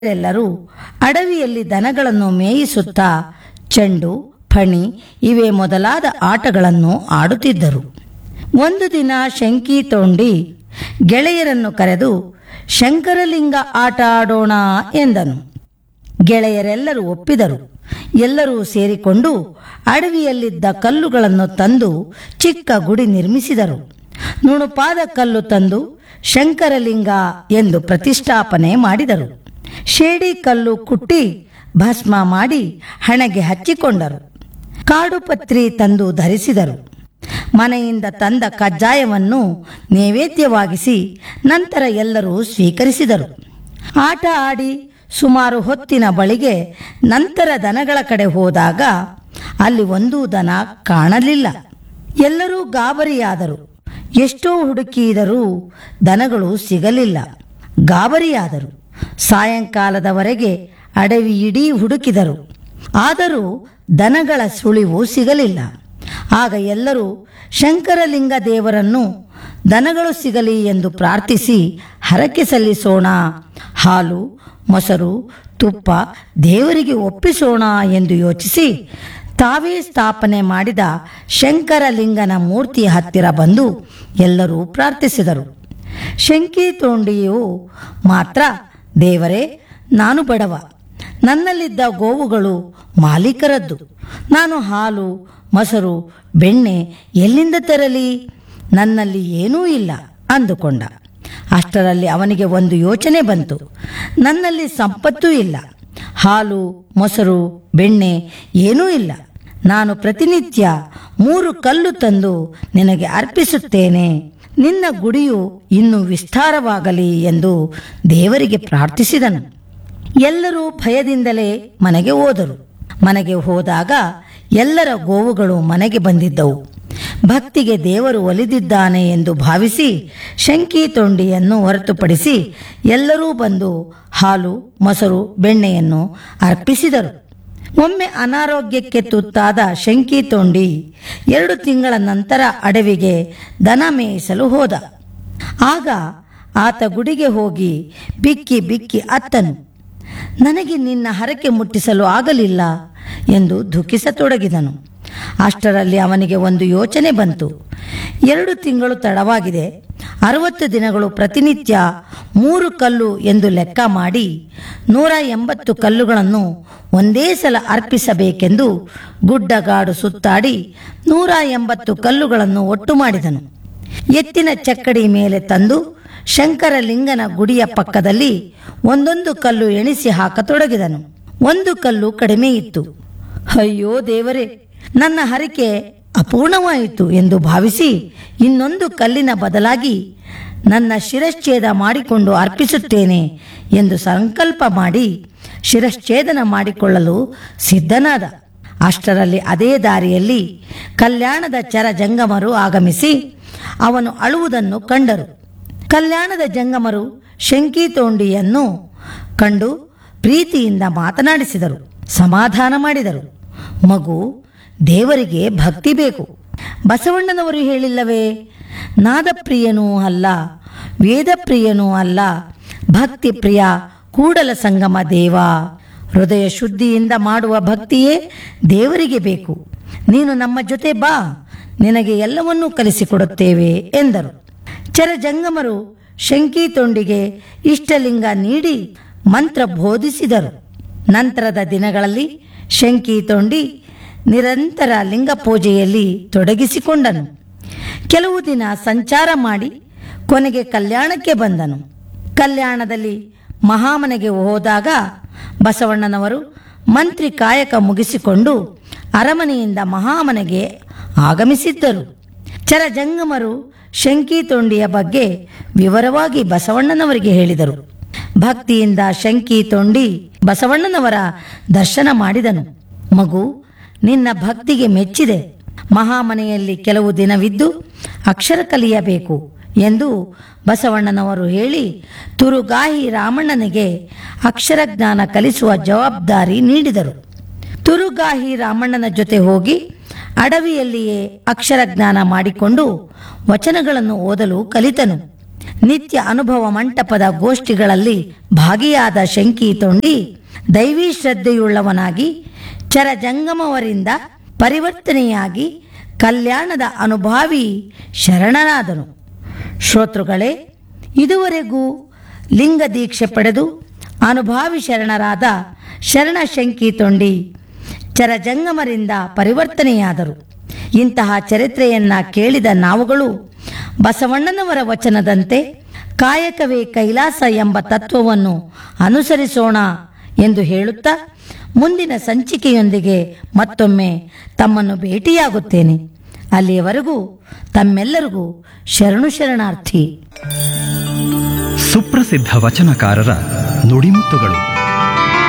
ಎಲ್ಲರೂ ಅಡವಿಯಲ್ಲಿ ದನಗಳನ್ನು ಮೇಯಿಸುತ್ತಾ ಚೆಂಡು ಫಣಿ ಇವೇ ಮೊದಲಾದ ಆಟಗಳನ್ನು ಆಡುತ್ತಿದ್ದರು ಒಂದು ದಿನ ಶಂಕಿ ತೋಂಡಿ ಗೆಳೆಯರನ್ನು ಕರೆದು ಶಂಕರಲಿಂಗ ಆಟ ಆಡೋಣ ಎಂದನು ಗೆಳೆಯರೆಲ್ಲರೂ ಒಪ್ಪಿದರು ಎಲ್ಲರೂ ಸೇರಿಕೊಂಡು ಅಡವಿಯಲ್ಲಿದ್ದ ಕಲ್ಲುಗಳನ್ನು ತಂದು ಚಿಕ್ಕ ಗುಡಿ ನಿರ್ಮಿಸಿದರು ನುಣುಪಾದ ಕಲ್ಲು ತಂದು ಶಂಕರಲಿಂಗ ಎಂದು ಪ್ರತಿಷ್ಠಾಪನೆ ಮಾಡಿದರು ಶೇಡಿ ಕಲ್ಲು ಕುಟ್ಟಿ ಭಸ್ಮ ಮಾಡಿ ಹಣೆಗೆ ಹಚ್ಚಿಕೊಂಡರು ಕಾಡುಪತ್ರಿ ತಂದು ಧರಿಸಿದರು ಮನೆಯಿಂದ ತಂದ ಕಜ್ಜಾಯವನ್ನು ನೈವೇದ್ಯವಾಗಿಸಿ ನಂತರ ಎಲ್ಲರೂ ಸ್ವೀಕರಿಸಿದರು ಆಟ ಆಡಿ ಸುಮಾರು ಹೊತ್ತಿನ ಬಳಿಗೆ ನಂತರ ದನಗಳ ಕಡೆ ಹೋದಾಗ ಅಲ್ಲಿ ಒಂದೂ ದನ ಕಾಣಲಿಲ್ಲ ಎಲ್ಲರೂ ಗಾಬರಿಯಾದರು ಎಷ್ಟೋ ಹುಡುಕಿದರೂ ದನಗಳು ಸಿಗಲಿಲ್ಲ ಗಾಬರಿಯಾದರು ಸಾಯಂಕಾಲದವರೆಗೆ ಅಡವಿ ಇಡೀ ಹುಡುಕಿದರು ಆದರೂ ದನಗಳ ಸುಳಿವು ಸಿಗಲಿಲ್ಲ ಆಗ ಎಲ್ಲರೂ ಶಂಕರಲಿಂಗ ದೇವರನ್ನು ದನಗಳು ಸಿಗಲಿ ಎಂದು ಪ್ರಾರ್ಥಿಸಿ ಹರಕೆ ಸಲ್ಲಿಸೋಣ ಹಾಲು ಮೊಸರು ತುಪ್ಪ ದೇವರಿಗೆ ಒಪ್ಪಿಸೋಣ ಎಂದು ಯೋಚಿಸಿ ತಾವೇ ಸ್ಥಾಪನೆ ಮಾಡಿದ ಶಂಕರಲಿಂಗನ ಮೂರ್ತಿಯ ಹತ್ತಿರ ಬಂದು ಎಲ್ಲರೂ ಪ್ರಾರ್ಥಿಸಿದರು ಶಂಕಿ ತೋಂಡಿಯು ಮಾತ್ರ ದೇವರೇ ನಾನು ಬಡವ ನನ್ನಲ್ಲಿದ್ದ ಗೋವುಗಳು ಮಾಲೀಕರದ್ದು ನಾನು ಹಾಲು ಮೊಸರು ಬೆಣ್ಣೆ ಎಲ್ಲಿಂದ ತರಲಿ ನನ್ನಲ್ಲಿ ಏನೂ ಇಲ್ಲ ಅಂದುಕೊಂಡ ಅಷ್ಟರಲ್ಲಿ ಅವನಿಗೆ ಒಂದು ಯೋಚನೆ ಬಂತು ನನ್ನಲ್ಲಿ ಸಂಪತ್ತೂ ಇಲ್ಲ ಹಾಲು ಮೊಸರು ಬೆಣ್ಣೆ ಏನೂ ಇಲ್ಲ ನಾನು ಪ್ರತಿನಿತ್ಯ ಮೂರು ಕಲ್ಲು ತಂದು ನಿನಗೆ ಅರ್ಪಿಸುತ್ತೇನೆ ನಿನ್ನ ಗುಡಿಯು ಇನ್ನೂ ವಿಸ್ತಾರವಾಗಲಿ ಎಂದು ದೇವರಿಗೆ ಪ್ರಾರ್ಥಿಸಿದನು ಎಲ್ಲರೂ ಭಯದಿಂದಲೇ ಮನೆಗೆ ಹೋದರು ಮನೆಗೆ ಹೋದಾಗ ಎಲ್ಲರ ಗೋವುಗಳು ಮನೆಗೆ ಬಂದಿದ್ದವು ಭಕ್ತಿಗೆ ದೇವರು ಒಲಿದಿದ್ದಾನೆ ಎಂದು ಭಾವಿಸಿ ಶಂಕಿ ತೊಂಡಿಯನ್ನು ಹೊರತುಪಡಿಸಿ ಎಲ್ಲರೂ ಬಂದು ಹಾಲು ಮೊಸರು ಬೆಣ್ಣೆಯನ್ನು ಅರ್ಪಿಸಿದರು ಒಮ್ಮೆ ಅನಾರೋಗ್ಯಕ್ಕೆ ತುತ್ತಾದ ಶಂಕಿ ತೊಂಡಿ ಎರಡು ತಿಂಗಳ ನಂತರ ಅಡವಿಗೆ ದನ ಮೇಯಿಸಲು ಹೋದ ಆಗ ಆತ ಗುಡಿಗೆ ಹೋಗಿ ಬಿಕ್ಕಿ ಬಿಕ್ಕಿ ಅತ್ತನು ನನಗೆ ನಿನ್ನ ಹರಕೆ ಮುಟ್ಟಿಸಲು ಆಗಲಿಲ್ಲ ಎಂದು ದುಃಖಿಸತೊಡಗಿದನು ಅಷ್ಟರಲ್ಲಿ ಅವನಿಗೆ ಒಂದು ಯೋಚನೆ ಬಂತು ಎರಡು ತಿಂಗಳು ತಡವಾಗಿದೆ ಅರವತ್ತು ದಿನಗಳು ಪ್ರತಿನಿತ್ಯ ಮೂರು ಕಲ್ಲು ಎಂದು ಲೆಕ್ಕ ಮಾಡಿ ನೂರ ಎಂಬತ್ತು ಕಲ್ಲುಗಳನ್ನು ಒಂದೇ ಸಲ ಅರ್ಪಿಸಬೇಕೆಂದು ಗುಡ್ಡಗಾಡು ಸುತ್ತಾಡಿ ನೂರ ಎಂಬತ್ತು ಕಲ್ಲುಗಳನ್ನು ಒಟ್ಟು ಮಾಡಿದನು ಎತ್ತಿನ ಚಕ್ಕಡಿ ಮೇಲೆ ತಂದು ಶಂಕರಲಿಂಗನ ಗುಡಿಯ ಪಕ್ಕದಲ್ಲಿ ಒಂದೊಂದು ಕಲ್ಲು ಎಣಿಸಿ ಹಾಕತೊಡಗಿದನು ಒಂದು ಕಲ್ಲು ಕಡಿಮೆ ಇತ್ತು ಅಯ್ಯೋ ದೇವರೇ ನನ್ನ ಹರಿಕೆ ಅಪೂರ್ಣವಾಯಿತು ಎಂದು ಭಾವಿಸಿ ಇನ್ನೊಂದು ಕಲ್ಲಿನ ಬದಲಾಗಿ ನನ್ನ ಶಿರಶ್ಛೇದ ಮಾಡಿಕೊಂಡು ಅರ್ಪಿಸುತ್ತೇನೆ ಎಂದು ಸಂಕಲ್ಪ ಮಾಡಿ ಶಿರಶ್ಛೇದನ ಮಾಡಿಕೊಳ್ಳಲು ಸಿದ್ಧನಾದ ಅಷ್ಟರಲ್ಲಿ ಅದೇ ದಾರಿಯಲ್ಲಿ ಕಲ್ಯಾಣದ ಚರ ಜಂಗಮರು ಆಗಮಿಸಿ ಅವನು ಅಳುವುದನ್ನು ಕಂಡರು ಕಲ್ಯಾಣದ ಜಂಗಮರು ಶಂಕಿ ತೋಂಡಿಯನ್ನು ಕಂಡು ಪ್ರೀತಿಯಿಂದ ಮಾತನಾಡಿಸಿದರು ಸಮಾಧಾನ ಮಾಡಿದರು ಮಗು ದೇವರಿಗೆ ಭಕ್ತಿ ಬೇಕು ಬಸವಣ್ಣನವರು ಹೇಳಿಲ್ಲವೇ ನಾದಪ್ರಿಯನೂ ಅಲ್ಲ ವೇದಪ್ರಿಯನೂ ಅಲ್ಲ ಭಕ್ತಿ ಪ್ರಿಯ ಕೂಡಲ ಸಂಗಮ ದೇವ ಹೃದಯ ಶುದ್ಧಿಯಿಂದ ಮಾಡುವ ಭಕ್ತಿಯೇ ದೇವರಿಗೆ ಬೇಕು ನೀನು ನಮ್ಮ ಜೊತೆ ಬಾ ನಿನಗೆ ಎಲ್ಲವನ್ನೂ ಕಲಿಸಿಕೊಡುತ್ತೇವೆ ಎಂದರು ಚರಜಂಗಮರು ಶಂಕಿ ತೊಂಡಿಗೆ ಇಷ್ಟಲಿಂಗ ನೀಡಿ ಮಂತ್ರ ಬೋಧಿಸಿದರು ನಂತರದ ದಿನಗಳಲ್ಲಿ ಶಂಕಿ ತೊಂಡಿ ನಿರಂತರ ಲಿಂಗ ಪೂಜೆಯಲ್ಲಿ ತೊಡಗಿಸಿಕೊಂಡನು ಕೆಲವು ದಿನ ಸಂಚಾರ ಮಾಡಿ ಕೊನೆಗೆ ಕಲ್ಯಾಣಕ್ಕೆ ಬಂದನು ಕಲ್ಯಾಣದಲ್ಲಿ ಮಹಾಮನೆಗೆ ಹೋದಾಗ ಬಸವಣ್ಣನವರು ಮಂತ್ರಿ ಕಾಯಕ ಮುಗಿಸಿಕೊಂಡು ಅರಮನೆಯಿಂದ ಮಹಾಮನೆಗೆ ಆಗಮಿಸಿದ್ದರು ಚರಜಂಗಮರು ಶಂಕಿ ತೊಂಡಿಯ ಬಗ್ಗೆ ವಿವರವಾಗಿ ಬಸವಣ್ಣನವರಿಗೆ ಹೇಳಿದರು ಭಕ್ತಿಯಿಂದ ಶಂಕಿ ತೊಂಡಿ ಬಸವಣ್ಣನವರ ದರ್ಶನ ಮಾಡಿದನು ಮಗು ನಿನ್ನ ಭಕ್ತಿಗೆ ಮೆಚ್ಚಿದೆ ಮಹಾಮನೆಯಲ್ಲಿ ಕೆಲವು ದಿನವಿದ್ದು ಅಕ್ಷರ ಕಲಿಯಬೇಕು ಎಂದು ಬಸವಣ್ಣನವರು ಹೇಳಿ ತುರುಗಾಹಿ ರಾಮಣ್ಣನಿಗೆ ಅಕ್ಷರ ಜ್ಞಾನ ಕಲಿಸುವ ಜವಾಬ್ದಾರಿ ನೀಡಿದರು ತುರುಗಾಹಿ ರಾಮಣ್ಣನ ಜೊತೆ ಹೋಗಿ ಅಡವಿಯಲ್ಲಿಯೇ ಅಕ್ಷರ ಜ್ಞಾನ ಮಾಡಿಕೊಂಡು ವಚನಗಳನ್ನು ಓದಲು ಕಲಿತನು ನಿತ್ಯ ಅನುಭವ ಮಂಟಪದ ಗೋಷ್ಠಿಗಳಲ್ಲಿ ಭಾಗಿಯಾದ ಶಂಕಿ ತೊಂಡಿ ದೈವಿ ಶ್ರದ್ಧೆಯುಳ್ಳವನಾಗಿ ಚರಜಂಗಮವರಿಂದ ಪರಿವರ್ತನೆಯಾಗಿ ಕಲ್ಯಾಣದ ಅನುಭಾವಿ ಶರಣನಾದನು ಶ್ರೋತೃಗಳೇ ಇದುವರೆಗೂ ಲಿಂಗ ದೀಕ್ಷೆ ಪಡೆದು ಅನುಭಾವಿ ಶರಣರಾದ ಶರಣ ಶಂಕಿ ತೊಂಡಿ ಚರಜಂಗಮರಿಂದ ಪರಿವರ್ತನೆಯಾದರು ಇಂತಹ ಚರಿತ್ರೆಯನ್ನ ಕೇಳಿದ ನಾವುಗಳು ಬಸವಣ್ಣನವರ ವಚನದಂತೆ ಕಾಯಕವೇ ಕೈಲಾಸ ಎಂಬ ತತ್ವವನ್ನು ಅನುಸರಿಸೋಣ ಎಂದು ಹೇಳುತ್ತಾ ಮುಂದಿನ ಸಂಚಿಕೆಯೊಂದಿಗೆ ಮತ್ತೊಮ್ಮೆ ತಮ್ಮನ್ನು ಭೇಟಿಯಾಗುತ್ತೇನೆ ಅಲ್ಲಿಯವರೆಗೂ ತಮ್ಮೆಲ್ಲರಿಗೂ ಶರಣು ಶರಣಾರ್ಥಿ ಸುಪ್ರಸಿದ್ಧ ವಚನಕಾರರ ನುಡಿಮುತ್ತುಗಳು